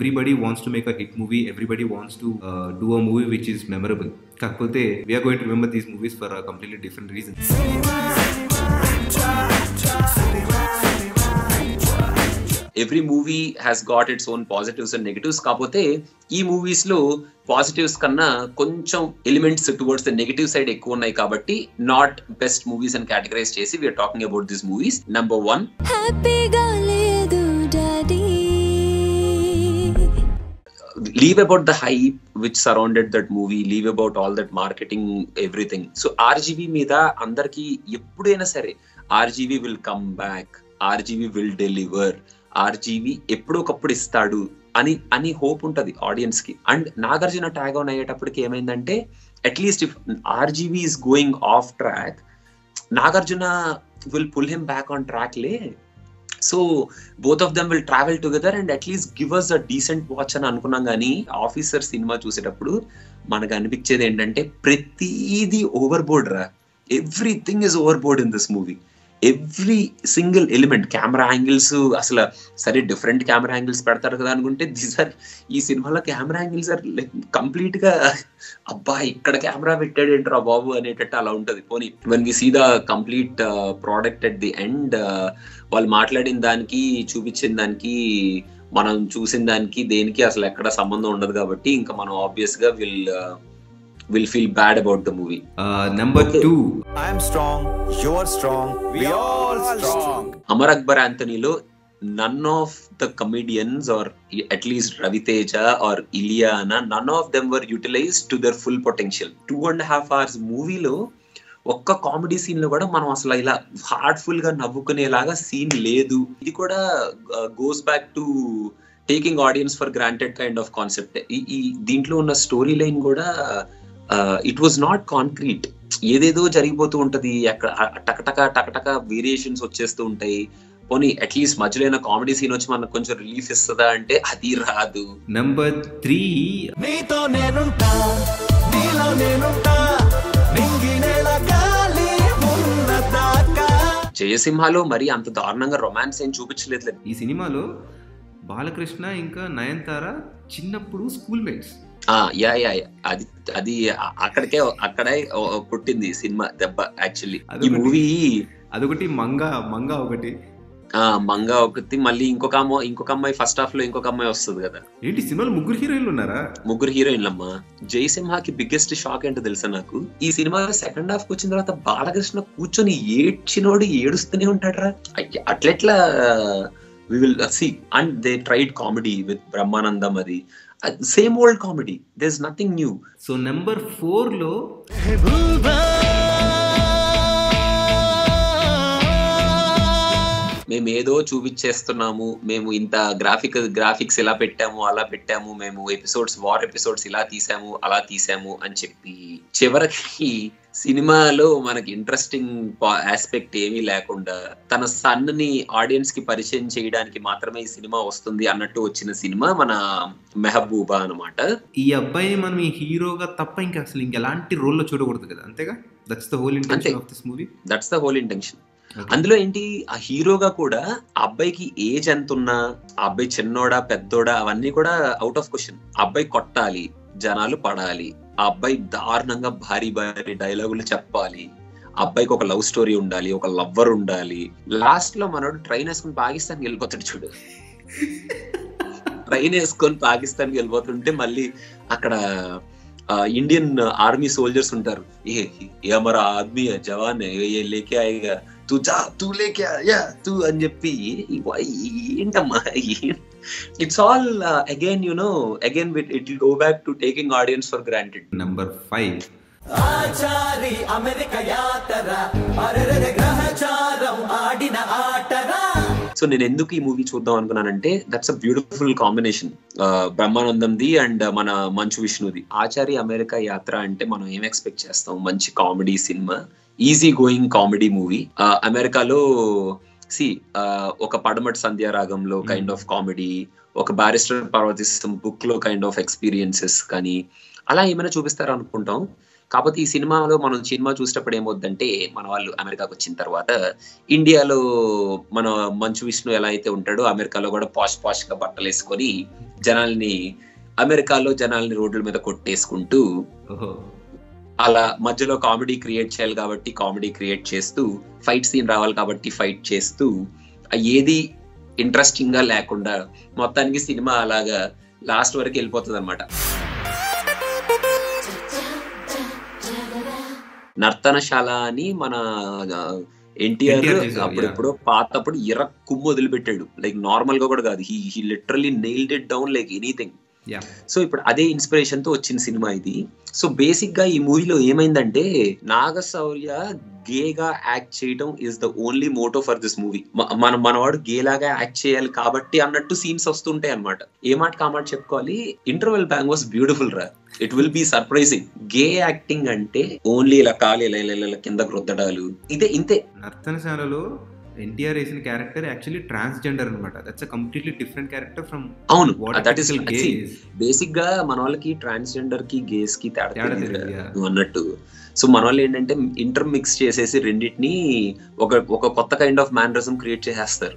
Everybody wants to make a hit movie everybody wants to do a movie which is memorable కాకపోతే we're going to remember these movies for completely different reason every movie has got its own positives and negatives కాకపోతే ఈ movies లో positives కన్నా కొంచెం elements towards the negative side ఎక్కువ ఉన్నాయి కాబట్టి not best movies అని కేటగరైజ్ చేసి we're talking about this movies number one హ్యాపీగా లేదు Daddy leave about the hype which surrounded that movie leave about all that marketing everything so RGV మీద అందరికి ఎప్పుడైనా సరే RGV will come back RGV will deliver RGV ఎప్పుడొకప్పుడు ఇస్తాడు అని అని హోప్ ఉంటది ఆడియన్స్ కి అండ్ నాగార్జున ట్యాగ్ ఆన్ అయ్యేటప్పటికి ఏమైందంటే at least if RGV is going off track Nagarjuna will pull him back on track లే so both of them will travel together and at least give us a decent watch అని అనుకున్నాం కానీ officer cinema చూసేటప్పుడు మనకు అనిపించేది ఏంటంటే ప్రతిదీ ఓవర్ బోర్డ్ రా everything is over board in this movie every single element camera angles అసలు సరే డిఫరెంట్ కెమెరా యాంగిల్స్ పెడతారు కదా అనుకుంటే దీస్ ఆర్ ఈ సినిమాలో camera angles are like complete గా అబ్బా ఇక్కడ కెమెరా పెట్టాడు ఏంట్రా బాబు అనేటట్టు అలా ఉంటది పోనీ one we see the complete product at the end వాళ్ళు మాట్లాడిన దానికి చూపించిన దానికి మనం చూసిన దానికి దేనికి అసలు ఎక్కడ సంబంధం ఉండదు కాబట్టి ఇంకా మనం ఆబ్వియస్ గా will will feel bad about the movie number Okay. Two I am strong, you're strong, we all strong. Amar Akbar యాంథనీలో none of the comedians or at least Ravi Teja or Ileana none of them were utilized to their full potential two and half hours మూవీలో ఒక్క comedy scene లో కూడా మనం అసలు ఇలా heartful గా నవ్వుకునేలాగా scene లేదు ఇది కూడా goes back to taking audience for granted kind of concept ఈ దీంట్లో ఉన్న స్టోరీ లైన్ కూడా ఇట్ వాజ్ నాట్ కాంక్రీట్ ఏదేదో జరిగిపోతూ ఉంటది అక్కడ టకటక టకటక వేరియేషన్స్ వచ్చేస్తూ ఉంటాయి పోనీ అట్లీస్ట్ మధ్యలో అయినా కామెడీ సీన్ వచ్చి మనకు కొంచెం రిలీఫ్ ఇస్తుందా అంటే అది రాదు నెంబర్ త్రీ నీతో నేనుంటా నీలో నేనుంటా నింగి నేల గాలి ఉన్నదాకా జయసింహలో మరి అంత దారుణంగా రొమాన్స్ ఏం చూపించలేదు ఈ సినిమాలో బాలకృష్ణ ఇంకా నయనతార చిన్నప్పుడు స్కూల్ మేట్స్ ఆ యా యా యా. అది అది అ- అక్కడికే అక్కడే ఓ- ఓ పుట్టింది ఈ సినిమా దెబ్బ యాక్చువల్లీ ఈ అదొకటి. మూవీ అదొకటి మంగా మంగా ఒకటి ఆ మంగ ఒకటి మళ్ళీ ఇంకొక అమ్మ ఇంకొక అమ్మాయి ఫస్ట్ హాఫ్ లో ఇంకొక అమ్మాయి వస్తుంది కదా ఏంటి సినిమాలో ముగ్గురు హీరోయిన్లు ఉన్నారా ముగ్గురు హీరోయిన్లమ్మా జయసింహకి బిగ్గెస్ట్ షాక్ ఏంటో తెలుసా నాకు ఈ సినిమా సెకండ్ హాఫ్ వచ్చిన తర్వాత బాలకృష్ణ కూర్చొని ఏడ్చినోడు ఏడుస్తూనే ఉంటాడరా అయ్య, అట్లెట్లా we will see and they tried comedy with Brahmanandam అది same old comedy they is nothing new so number four లో మేము ఏదో చూపించేస్తున్నాము మేము ఇంత గ్రాఫిక్ గ్రాఫిక్స్ ఇలా పెట్టాము అలా పెట్టాము మేము ఎపిసోడ్స్ వార్ ఎపిసోడ్స్ ఇలా తీసాము అలా తీసాము అని చెప్పి చివరికి సినిమాలో మనకి ఇంట్రెస్టింగ్ ఆస్పెక్ట్ ఏమీ లేకుండా తన సన్ ని ఆడియన్స్ కి పరిచయం చేయడానికి మాత్రమే ఈ సినిమా వస్తుంది అన్నట్టు వచ్చిన సినిమా మన మెహబూబా అన్నమాట ఈ అబ్బాయిని మనం ఈ హీరోగా తప్ప ఇంకా అసలు ఇంకెలాంటి రోల్లో చూడకూడదు కదా అంతేగా దట్స్ ద హోల్ ఇంటెన్షన్ అంతే. Of this movie that's the whole intention అందులో ఏంటి ఆ హీరోగా కూడా ఆ అబ్బాయికి ఏజ్ ఎంత ఉన్నా ఆ అబ్బాయి చిన్నోడా పెద్దోడా అవన్నీ కూడా అవుట్ ఆఫ్ క్వశ్చన్ అబ్బాయి కొట్టాలి జనాలు పడాలి ఆ అబ్బాయి దారుణంగా భారీ భారీ డైలాగులు చెప్పాలి ఆ అబ్బాయికి ఒక లవ్ స్టోరీ ఉండాలి ఒక లవ్వర్ ఉండాలి లాస్ట్ లో మనోడు ట్రైన్ వేసుకుని పాకిస్తాన్కి వెళ్ళిపోతాడు చూడు ట్రైన్ వేసుకొని పాకిస్తాన్కి వెళ్ళిపోతుంటే మళ్ళీ అక్కడ ఆ, ఇండియన్ ఆర్మీ సోల్జర్స్ ఉంటారు ఏ ఏ హమారా ఆద్మీ హై, జవాన్ హై, ఏ లేకే ఆయేగా తూ జా తూ లేకే ఆ, యా తూ అని చెప్పి వై, ఏంటమ్మా it's all again you know again it will go back to taking audience for granted number five Achari America Yatra అరెరెరె గ్రహచారం ఆడిన ఆటరా సో నేను ఎందుకు ఈ మూవీ చూద్దాం అనుకున్నానంటే దట్స్ అ బ్యూటిఫుల్ కాంబినేషన్ బ్రహ్మానందంది అండ్ మన మంచు విష్ణుది ఆచారి అమెరికా యాత్ర అంటే మనం ఏం ఎక్స్పెక్ట్ చేస్తాం మంచి కామెడీ సినిమా ఈజీ గోయింగ్ కామెడీ మూవీ అమెరికాలో సి ఒక పడమటి సంధ్యారాగంలో కైండ్ ఆఫ్ కామెడీ ఒక బ్యారిస్టర్ పర్వతిస్తం బుక్ లో కైండ్ ఆఫ్ ఎక్స్పీరియన్సెస్ కానీ అలా ఏమైనా చూపిస్తారు అనుకుంటాం కాకపోతే ఈ సినిమాలో మనం సినిమా చూసేటప్పుడు ఏమవుద్దంటే మన వాళ్ళు అమెరికాకు వచ్చిన తర్వాత ఇండియాలో మన మంచు విష్ణు ఎలా అయితే ఉంటాడో అమెరికాలో కూడా పాష్ పాష్ గా బట్టలు వేసుకొని జనాల్ని అమెరికాలో జనాల్ని రోడ్ల మీద కొట్టేసుకుంటూ ఓహో అలా మధ్యలో కామెడీ క్రియేట్ చేయాలి కాబట్టి కామెడీ క్రియేట్ చేస్తూ ఫైట్ సీన్ రావాలి కాబట్టి ఫైట్ చేస్తూ ఆ ఏది ఇంట్రెస్టింగ్ గా లేకుండా మొత్తానికి సినిమా అలాగా లాస్ట్ వరకు వెళ్ళిపోతుంది అనమాట నర్తనశాల అని మన ఎన్టీఆర్ NTR చేశారు, అప్పుడెప్పుడో పాతప్పుడు ఇర కుమ్ము వదిలిపెట్టాడు లైక్ నార్మల్ గా కూడా కాదు he he literally nailed it down like anything yeah so ఇప్పుడు అదే ఇన్స్పిరేషన్ తో వచ్చిన సినిమా ఇది సో బేసిక్ గా ఈ మూవీలో ఏమైందంటే నాగశౌర్య గేగా యాక్ట్ చేయడం is the only motto for this movie మన మనవాడు గే లాగా యాక్ట్ చేయాలి కాబట్టి అన్నట్టు సీన్స్ వస్తుంటాయి అనమాట ఏ మాట కామాట చెప్పుకోవాలి ఇంటర్వెల్ బ్యాంగ్ వాస్ బ్యూటిఫుల్ రా it will be surprising gay acting అంటే ఓన్లీ ఇలా కాలు ఇలా ఇలా ఇలా కిందకు రుద్దడాలు ఇదే ఇంతే నర్తనశాలలో ఎన్టీఆర్ వేసిన క్యారెక్టర్ యాక్చువల్లీ ట్రాన్స్జెండర్ అనమాట that's a completely different character from అవును what that is gay basic గా మన వాళ్ళకి ట్రాన్స్జెండర్ కి గేస్ కి తేడా తేడా తెలియదురా. తెలియదు, yeah. నువ్వు అన్నట్టు సో మన వాళ్ళు ఏంటంటే ఇంటర్ మిక్స్ చేసేసి రెండింటిని ఒక ఒక కొత్త కైండ్ ఆఫ్ మ్యానరిజం క్రియేట్ చేసేస్తారు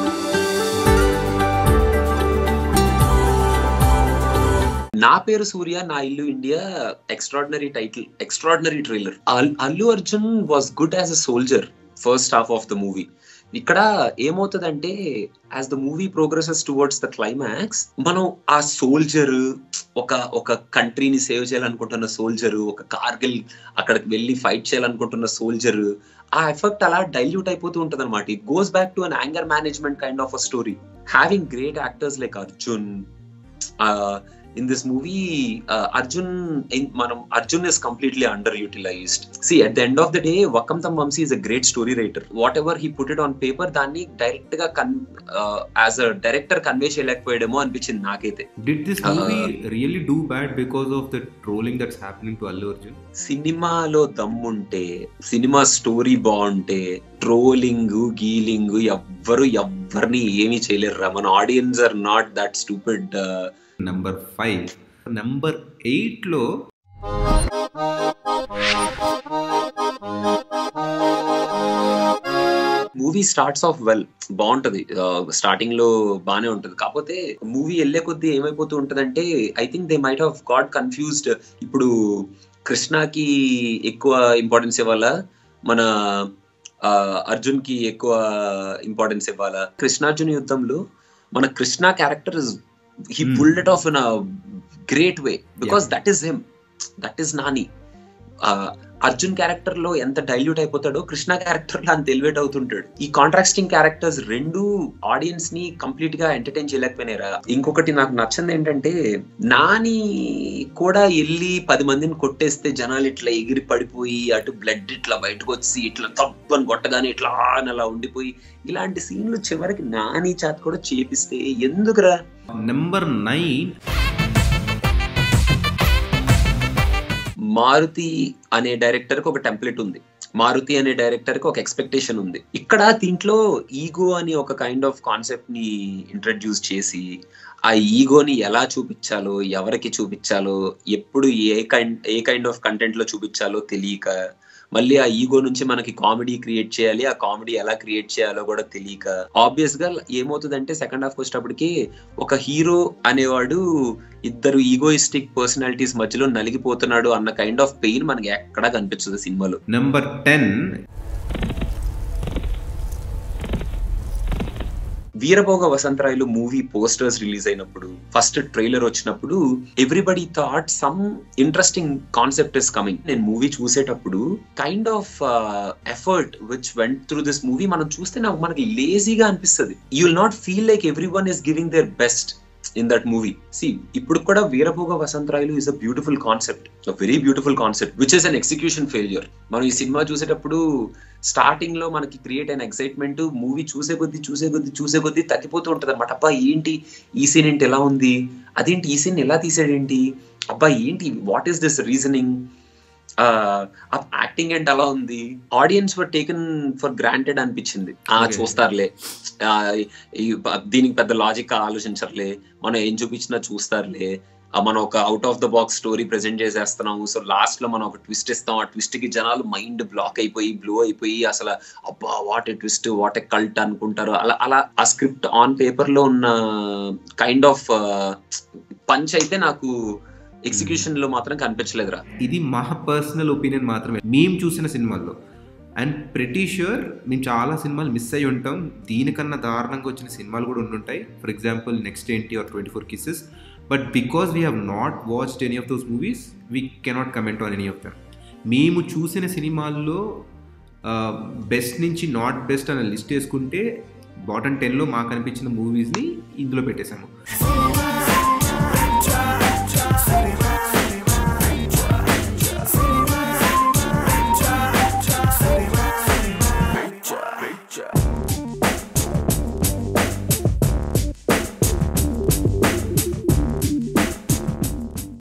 నా పేరు సూర్య నా ఇల్లు India extraordinary title extraordinary trailer Allu Arjun was good as a soldier first half of the movie ఇక్కడ ఏమవుతుందంటే as the movie progresses towards the climax మనం ఆ సోల్జర్ ఒక ఒక కంట్రీని సేవ్ చేయాలనుకుంటున్న సోల్జర్ ఒక కార్గిల్ అక్కడికి వెళ్ళి ఫైట్ చేయాలనుకుంటున్న సోల్జర్ ఆ ఎఫెక్ట్ అలా డైల్యూట్ అయిపోతూ ఉంటది అనమాట it goes back to an anger management kind of a story having great actors like Arjun in this movie Arjun మనం Arjun is completely under utilized see at the end of the day Vakkantham Vamsi is a great story writer whatever he put it on paper దాన్ని direct గా కన్ as a director convey చేయలేకపోయాడేమో అనిపించింది నాకైతే did this movie really do bad because of the trolling that's happening to Allu Arjun సినిమాలో దమ్ముంటే cinema story బాగుంటే trolling గీలింగ్ ఎవ్వరు ఎవ్వరిని ఏమీ చేయలేరు మన audience are not that stupid number five number eight లో మూవీ స్టార్ట్స్ ఆఫ్ వెల్ బాగుంటది స్టార్టింగ్ లో బానే ఉంటది కాకపోతే మూవీ వెళ్ళే కొద్దీ ఏమైపోతూ ఉంటదంటే I think they might have got confused ఇప్పుడు కృష్ణకి ఎక్కువ ఇంపార్టెన్స్ ఇవ్వాలా మన అర్జున్ కి ఎక్కువ ఇంపార్టెన్స్ ఇవ్వాలా కృష్ణార్జున్ యుద్ధంలో మన Krishna character is he Hmm. Pulled it off in a great way because that is him that is Nani Arjun character లో ఎంత డైల్యూట్ అయిపోతాడో కృష్ణ క్యారెక్టర్ లో అంత ఎలివేట్ అవుతుంటాడు ఈ కాంట్రాక్టింగ్ క్యారెక్టర్స్ రెండు ఆడియన్స్ ని కంప్లీట్ గా ఎంటర్టైన్ చేయలేకపోయినారా ఇంకొకటి నాకు నచ్చింది ఏంటంటే నాని కూడా వెళ్ళి పది మందిని కొట్టేస్తే జనాలు ఇట్లా ఎగిరి పడిపోయి అటు బ్లడ్ ఇట్లా బయటకు వచ్చి ఇట్లా తప్పని కొట్టగానే ఇట్లా అని అలా ఉండిపోయి ఇలాంటి సీన్లు చివరికి నాని చేత కూడా చేపిస్తే ఎందుకురా నెంబర్ నైన్ మారుతి అనే డైరెక్టర్ కి ఒక టెంప్లెట్ ఉంది మారుతి అనే డైరెక్టర్ కి ఒక ఎక్స్పెక్టేషన్ ఉంది ఇక్కడ దీంట్లో ఈగో అని ఒక కైండ్ ఆఫ్ కాన్సెప్ట్ ని ఇంట్రడ్యూస్ చేసి ఆ ఈగోని ఎలా చూపించాలో ఎవరికి చూపించాలో ఎప్పుడు ఏ కైండ్ ఏ కైండ్ ఆఫ్ కంటెంట్ లో చూపించాలో తెలియక మళ్ళీ ఆ ఈగో నుంచి మనకి కామెడీ క్రియేట్ చేయాలి ఆ కామెడీ ఎలా క్రియేట్ చేయాలో కూడా తెలియక ఆబ్వియస్ గా ఏమవుతుందంటే సెకండ్ హాఫ్ వచ్చేటప్పటికి ఒక హీరో అనేవాడు ఇద్దరు ఈగోయిస్టిక్ పర్సనాలిటీస్ మధ్యలో నలిగిపోతున్నాడు అన్న కైండ్ ఆఫ్ పెయిన్ మనకి ఎక్కడా కనిపించదు cinema number ten Veerabhoga Vasantharayalu movie posters release అయినప్పుడు ఫస్ట్ ట్రైలర్ వచ్చినప్పుడు everybody thought some interesting concept is coming నేను మూవీ చూసేటప్పుడు kind of effort which went through this movie మనం చూస్తే నాకు మనకి లేజీగా అనిపిస్తుంది you will not feel like every one is giving their best in that movie see ఇప్పుడు కూడా Veerabhoga Vasantharayalu is a beautiful concept a very beautiful concept which is an execution failure మనం ఈ సినిమా చూసేటప్పుడు స్టార్టింగ్ లో మనకి క్రియేట్ అయిన excitement movie చూసే కొద్దీ చూసే కొద్దీ చూసే కొద్దీ తగ్గిపోతూ ఉంటది అనమాట అబ్బా ఏంటి ఈ సీన్ ఏంటి ఎలా ఉంది అదేంటి ఈ సీన్ ఎలా తీసాడేంటి అబ్బా ఏంటి what is this reasoning acting ఏంటి అలా ఉంది audience were taken for granted అనిపించింది ఆ Okay. చూస్తారులే ఆ, ఈ- దీనికి పెద్ద లాజిక్ ఆలోచించర్లే మనం ఏం చూపించినా చూస్తారులే ఆ, మనం ఒక out of the box story present చేసేస్తున్నాము సో లాస్ట్ లో మనం ఒక ట్విస్ట్ ఇస్తాం ఆ ట్విస్ట్ కి జనాలు మైండ్ బ్లాక్ అయిపోయి బ్లో అయిపోయి అసలు అబ్బా what a twist what a cult అనుకుంటారు అలా అలా ఆ స్క్రిప్ట్ ఆన్ పేపర్ లో ఉన్న కైండ్ ఆఫ్ పంచ్ అయితే నాకు ఎగ్జిక్యూషన్ లో మాత్రం కనిపించలేదురా ఇది మా పర్సనల్ ఒపీనియన్ మాత్రమే మేము చూసిన సినిమాల్లో అండ్ ప్రెటీ ష్యూర్ మేము చాలా సినిమాలు మిస్ అయి ఉంటాం దీనికన్నా దారుణంగా వచ్చిన సినిమాలు కూడా ఉండుంటాయి ఫర్ ఎగ్జాంపుల్ నెక్స్ట్ ఏంటి or twenty four kisses but because we have not watched any of those movies we cannot comment on any of them మేము చూసిన సినిమాల్లో బెస్ట్ నుంచి నాట్ బెస్ట్ అనే లిస్ట్ వేసుకుంటే బాటమ్ టెన్లో మాకు అనిపించిన మూవీస్ని ఇందులో పెట్టేశాము City